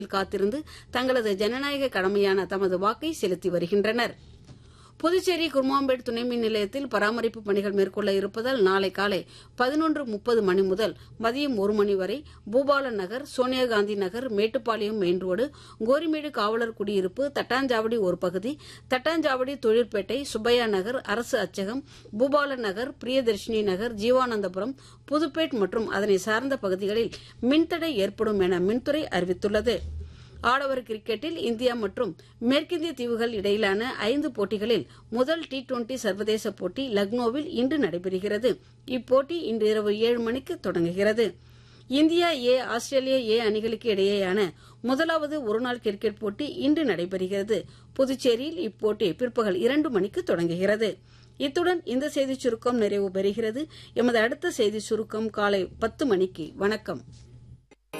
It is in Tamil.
காத்திருந்து தங்களது ஜனநாயக கடமையான தமது வாக்கை செலுத்தி வருகின்றனர் புதுச்சேரி குர்மாம்பேட் துணை மின் நிலையத்தில் பராமரிப்பு பணிகள் மேற்கொள்ள இருப்பதால் நாளை காலை பதினொன்று முப்பது மணி முதல் மதியம் ஒரு மணி வரை பூபாலன் நகர் சோனியா காந்தி நகர் மேட்டுப்பாளையம் மெயின் ரோடு கோரிமேடு காவலர் குடியிருப்பு தட்டாஞ்சாவடி ஒரு பகுதி தட்டாஞ்சாவடி தொழிற்பேட்டை சுப்பையா நகர் அரசு அச்சகம் பூபாலன் நகர் பிரியதர்ஷினி நகர் ஜீவானந்தபுரம் புதுப்பேட் மற்றும் அதனை சார்ந்த பகுதிகளில் மின்தடை ஏற்படும் என மின்துறை அறிவித்துள்ளது ஆடவர் கிரிக்கெட்டில் இந்தியா மற்றும் மேற்கிந்திய தீவுகள் இடையிலான ஐந்து போட்டிகளில் முதல் டி டுவெண்டி சர்வதேச போட்டி லக்னோவில் இன்று நடைபெறுகிறது இப்போட்டி இன்று இரவு ஏழு மணிக்கு தொடங்குகிறது இந்தியா ஏ ஆஸ்திரேலியா ஏ அணிகளுக்கு இடையேயான முதலாவது ஒருநாள் கிரிக்கெட் போட்டி இன்று நடைபெறுகிறது புதுச்சேரியில் இப்போட்டி பிற்பகல் இரண்டு மணிக்கு தொடங்குகிறது இத்துடன் இந்த செய்திச் சுருக்கம் நிறைவு பெறுகிறது எமது அடுத்த செய்திச் சுருக்கம் காலை பத்து மணிக்கு வணக்கம்